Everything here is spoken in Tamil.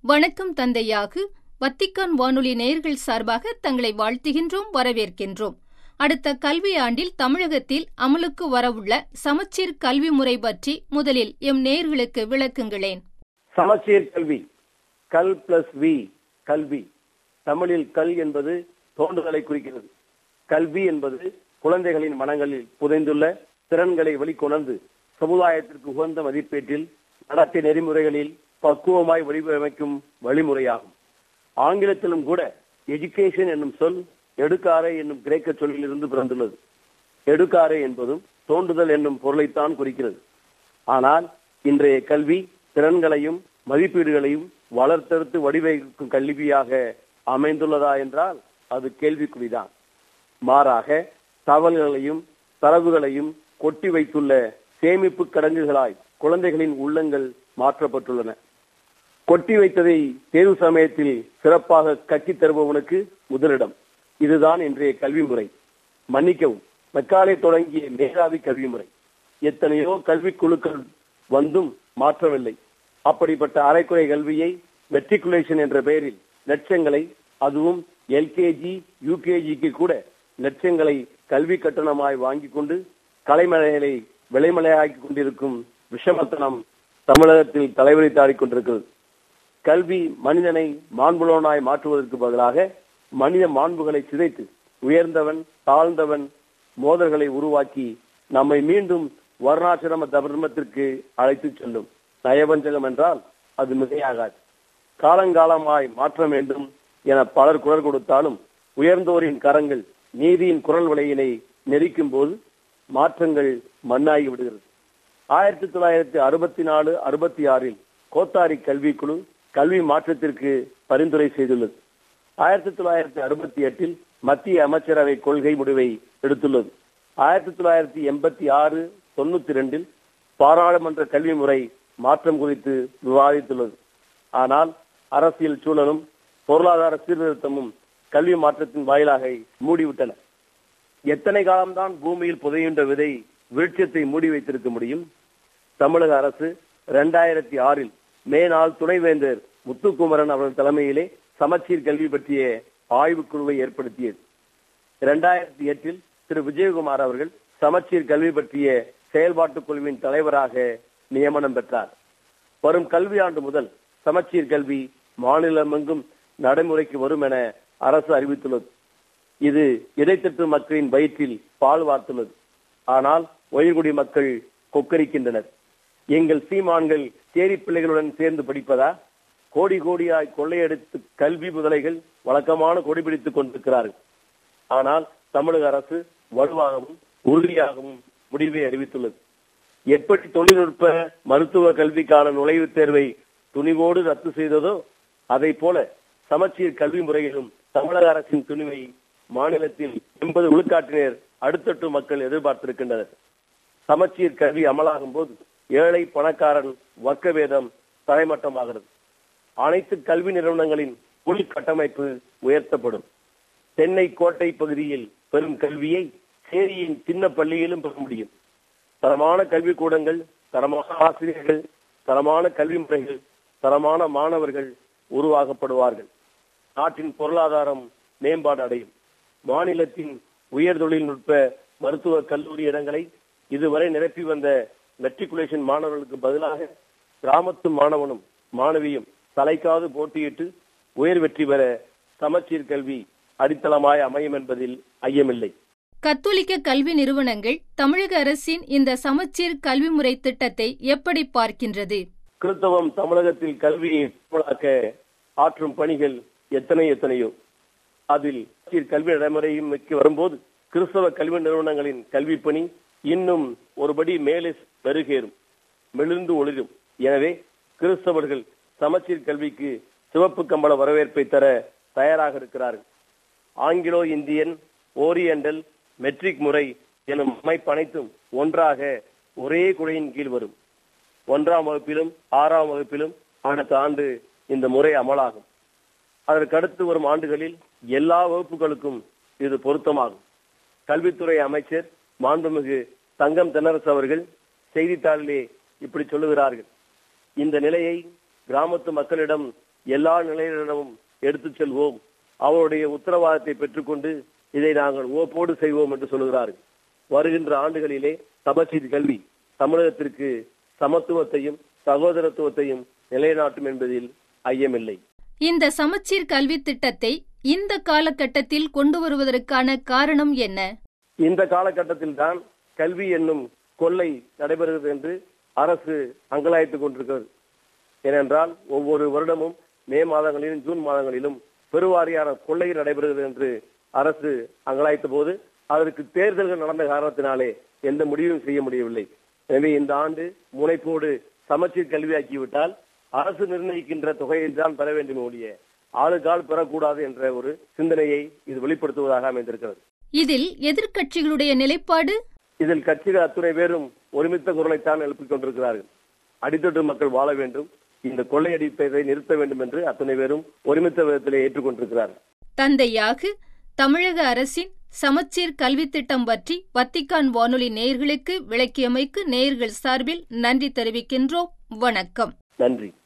வணக்கம் தந்தையாகு வத்திக்கான் வானொலி நேயர்கள் சார்பாக தங்களை வாழ்த்துகின்றோம் வரவேற்கின்றோம் அடுத்த கல்வி ஆண்டில் தமிழகத்தில் அமலுக்கு வரவுள்ள சமச்சீர் கல்வி முறை பற்றி முதலில் எம் நேயர்களுக்கு விளக்குங்களேன் சமச்சீர் கல்வி கல் பிளஸ் வி கல்வி தமிழில் கல் என்பது தோண்டுதலை குறிக்கிறது கல்வி என்பது குழந்தைகளின் மனங்களில் புதைந்துள்ள திறன்களை வெளிக்கொணர்ந்து சமுதாயத்திற்கு உகந்த மதிப்பீட்டில் நடத்தை நெறிமுறைகளில் பக்குவமாய் வடிவமைக்கும் வழிமுறையாகும் ஆங்கிலத்திலும் கூட எஜுகேஷன் என்னும் சொல் எடுக்காரே என்னும் கிரேக்க சொல்லிலிருந்து பிறந்துள்ளது எடுக்காரே என்பதும் தோண்டுதல் என்னும் பொருளைத்தான் குறிக்கிறது ஆனால் இன்றைய கல்வி திறன்களையும் மதிப்பீடுகளையும் வளர்த்தெடுத்து வடிவமைக்கும் கல்வியாக அமைந்துள்ளதா என்றால் அது கேள்விக்குறிதான் மாறாக தகவல்களையும் தரவுகளையும் கொட்டி வைத்துள்ள சேமிப்பு கடங்குகளாய் குழந்தைகளின் உள்ளங்கள் மாற்றப்பட்டுள்ளன கொட்டி வைத்ததை தேர்வு சமயத்தில் சிறப்பாக கட்டித் தருபவனுக்கு முதலிடம் இதுதான் இன்றைய கல்வி முறை மன்னிக்கவும் மெக்காலே தொடங்கிய மேதாவி கல்வி முறை எத்தனையோ கல்வி குழுக்கள் வந்தும் மாற்றவில்லை அப்படிப்பட்ட அரைக்குறை கல்வியை மெட்ரிகுலேஷன் என்ற பெயரில் லட்சங்களை அதுவும் எல்கேஜி யூகேஜிக்கு கூட லட்சங்களை கல்வி கட்டணமாய் வாங்கி கொண்டு கலைமலைகளை விலைமலையாக்கி கொண்டிருக்கும் விஷமத்தனம் தமிழகத்தில் தலைவலித்தாடிக் கொண்டிருக்கிறது கல்வி மனிதனை மாண்புலோனாய் மாற்றுவதற்கு பதிலாக மனித மாண்புகளை சிதைத்து உயர்ந்தவன் தாழ்ந்தவன் மோதல்களை உருவாக்கி நம்மை மீண்டும் வர்ணாசிரம தர்மத்திற்கு அழைத்து செல்லும் நயவஞ்சகம் என்றால் அது மிகையாகாது காலங்காலமாய் மாற்ற வேண்டும் என பலர் குரல் கொடுத்தாலும் உயர்ந்தோரின் கரங்கள் நீதியின் குரல் விலையினை நெரிக்கும் போது மாற்றங்கள் மண்ணாகி விடுகிறது ஆயிரத்தி தொள்ளாயிரத்தி அறுபத்தி நாலு அறுபத்தி ஆறில் கோத்தாரி கல்விக்குழு கல்வி மாற்றத்திற்கு பரிந்துரை செய்துள்ளது ஆயிரத்தி தொள்ளாயிரத்தி அறுபத்தி எட்டில் மத்திய அமைச்சரவை கொள்கை முடிவை எடுத்துள்ளது ஆயிரத்தி தொள்ளாயிரத்தி எண்பத்தி ஆறு தொண்ணூத்தி ரெண்டில் பாராளுமன்ற கல்வி முறை மாற்றம் குறித்து விவாதித்துள்ளது ஆனால் அரசியல் சூழலும் பொருளாதார சீர்திருத்தமும் கல்வி மாற்றத்தின் வாயிலாக மூடிவிட்டன எத்தனை காலம்தான் பூமியில் புதையுண்ட விதை விருட்சத்தை மூடி வைத்திருக்க முடியும் தமிழக அரசு இரண்டாயிரத்தி ஆறில் மே நாள் துணைவேந்தர் முத்துக்குமரன் அவர்கள் தலைமையிலே சமச்சீர் கல்வி பற்றிய ஆய்வுக்குழுவை ஏற்படுத்தியது இரண்டாயிரத்தி எட்டில் திரு விஜயகுமார் அவர்கள் சமச்சீர் கல்வி பற்றிய செயல்பாட்டு குழுவின் தலைவராக நியமனம் பெற்றார் வரும் கல்வி ஆண்டு முதல் சமச்சீர் கல்வி மாநிலமெங்கும் நடைமுறைக்கு வரும் என அரசு அறிவித்துள்ளது இது இடைத்தட்டு மக்களின் வயிற்றில் பால் வார்த்துள்ளது ஆனால் ஒயர்குடி மக்கள் கொக்கரிக்கின்றனர் எங்கள் சீமான்கள் சேரி பிள்ளைகளுடன் சேர்ந்து படிப்பதா கோடி கோடியாய் கொள்ளையடித்து கல்வி முதலைகள் வழக்கமான கொடி பிடித்துக் கொண்டிருக்கிறார்கள் ஆனால் தமிழக அரசு வலுவாகவும் உறுதியாகவும் முடிவை அறிவித்துள்ளது எப்படி தொழில்நுட்ப மருத்துவ கல்விக்கான நுழைவுத் தேர்வை துணிவோடு ரத்து செய்ததோ அதை போல சமச்சீர் கல்வி முறையிலும் தமிழக அரசின் துணிவை மாநிலத்தில் எண்பது விழுக்காட்டினர் அடுத்தட்டு மக்கள் எதிர்பார்த்திருக்கின்றனர் சமச்சீர் கல்வி அமலாகும் போது ஏழை பணக்காரன் வர்க்க வேதம் தரைமட்டமாகிறது அனைத்து கல்வி நிறுவனங்களின் உள்கட்டமைப்பு உயர்த்தப்படும் சென்னை கோட்டை பகுதியில் பெறும் கல்வியை சேரியின் சின்ன பள்ளியிலும் பெற முடியும் தரமான கல்விக்கூடங்கள் தரமான ஆசிரியர்கள் தரமான கல்வி முறைகள் தரமான மாணவர்கள் உருவாக்கப்படுவார்கள் நாட்டின் பொருளாதாரம் மேம்பாடு அடையும் மாநிலத்தின் உயர் தொழில்நுட்ப மருத்துவ கல்லூரி இடங்களை இதுவரை நிரப்பி வந்த மெட்ரிகுலேஷன் மாணவர்களுக்கு பதிலாக கிராமத்து மாணவனும் மாணவியும் தலைக்காது போட்டியிட்டு உயர் வெற்றி பெற சமச்சீர் கல்வி அடித்தளமாய் அமையும் என்பதில் ஐயமில்லை கத்தோலிக்க கல்வி நிறுவனங்கள் தமிழக அரசின் இந்த சமச்சீர் கல்வி முறை திட்டத்தை எப்படி பார்க்கின்றது கிறிஸ்தவம் தமிழகத்தில் கல்வியை பரவலாக்க ஆற்றும் பணிகள் எத்தனை எத்தனையோ அதில் சீர் கல்வி நடைமுறையும் வரும்போது கிறிஸ்தவ கல்வி நிறுவனங்களின் கல்வி பணி இன்னும் ஒருபடி மேலே பெருகேறும் மெழுந்து ஒளிரும் எனவே கிறிஸ்தவர்கள் சமச்சீர் கல்விக்கு சிவப்பு கம்பள வரவேற்பை தர தயாராக இருக்கிறார்கள் ஆங்கிலோ இந்தியன் ஓரியண்டல் மெட்ரிக் முறை எனும் அமைப்பு அனைத்தும் ஒன்றாக ஒரே குழையின் கீழ் வரும் ஒன்றாம் வகுப்பிலும் ஆறாம் வகுப்பிலும் அடுத்த ஆண்டு இந்த முறை அமலாகும் அதற்கடுத்து வரும் ஆண்டுகளில் எல்லா வகுப்புகளுக்கும் இது பொருத்தமாகும் கல்வித்துறை அமைச்சர் மாண்புமிகு தங்கம் தென்னரசு அவர்கள் செய்தித்தாளிலே இப்படி சொல்லுகிறார்கள் இந்த நிலையை கிராமத்து மக்களிடம் எல்லா நிலையினரிடமும் எடுத்துச் செல்வோம் அவருடைய உத்தரவாதத்தை பெற்றுக்கொண்டு இதை நாங்கள் ஓப்போடு செய்வோம் என்று சொல்கிறார்கள் வருகின்ற ஆண்டுகளிலே சமச்சீர் கல்வி தமிழகத்திற்கு சமத்துவத்தையும் சகோதரத்துவத்தையும் நிலைநாட்டும் என்பதில் ஐயமில்லை இந்த சமச்சீர் கல்வி திட்டத்தை இந்த காலகட்டத்தில் கொண்டு வருவதற்கான காரணம் என்ன இந்த காலகட்டத்தில் தான் கல்வி என்னும் கொள்ளை நடைபெறுகிறது என்று அரசு அங்கலாய்த்துக் கொண்டிருக்கிறது ஏனென்றால் ஒவ்வொரு வருடமும் மே மாதங்களிலும் ஜூன் மாதங்களிலும் பெருவாரியான கொள்ளை நடைபெறுகிறது என்று அரசு அங்கலாய்த்த போது அதற்கு தேர்தல்கள் நடந்த காரணத்தினாலே எந்த முடிவும் செய்ய முடியவில்லை எனவே இந்த ஆண்டு முனைப்போடு சமச்சீர் கல்வியாக்கிவிட்டால் அரசு நிர்ணயிக்கின்ற தொகையை தான் பெற வேண்டும் ஒழிய ஆளுக்கால் பெறக்கூடாது என்ற ஒரு சிந்தனையை இது வெளிப்படுத்துவதாக அமைந்திருக்கிறது இதில் எதிர்க்கட்சிகளுடைய நிலைப்பாடு இதில் கட்சிகள் அத்துணை பேரும் ஒருமித்த குரலைத்தான் எழுப்பிக் கொண்டிருக்கிறார்கள் அடித்தட்டு மக்கள் வாழ வேண்டும் இந்த கொள்ளையடிப்பதை நிறுத்த வேண்டும் என்று அத்தனை பேரும் ஒருமித்த விதத்திலே ஏற்றுக்கொண்டிருக்கிறார்கள் தந்தையாக தமிழக அரசின் சமச்சீர் கல்வித் திட்டம் பற்றி வத்திக்கான் வானொலி நேயர்களுக்கு விளக்கியமைக்கு நேயர்கள் சார்பில் நன்றி தெரிவிக்கின்றோம் வணக்கம் நன்றி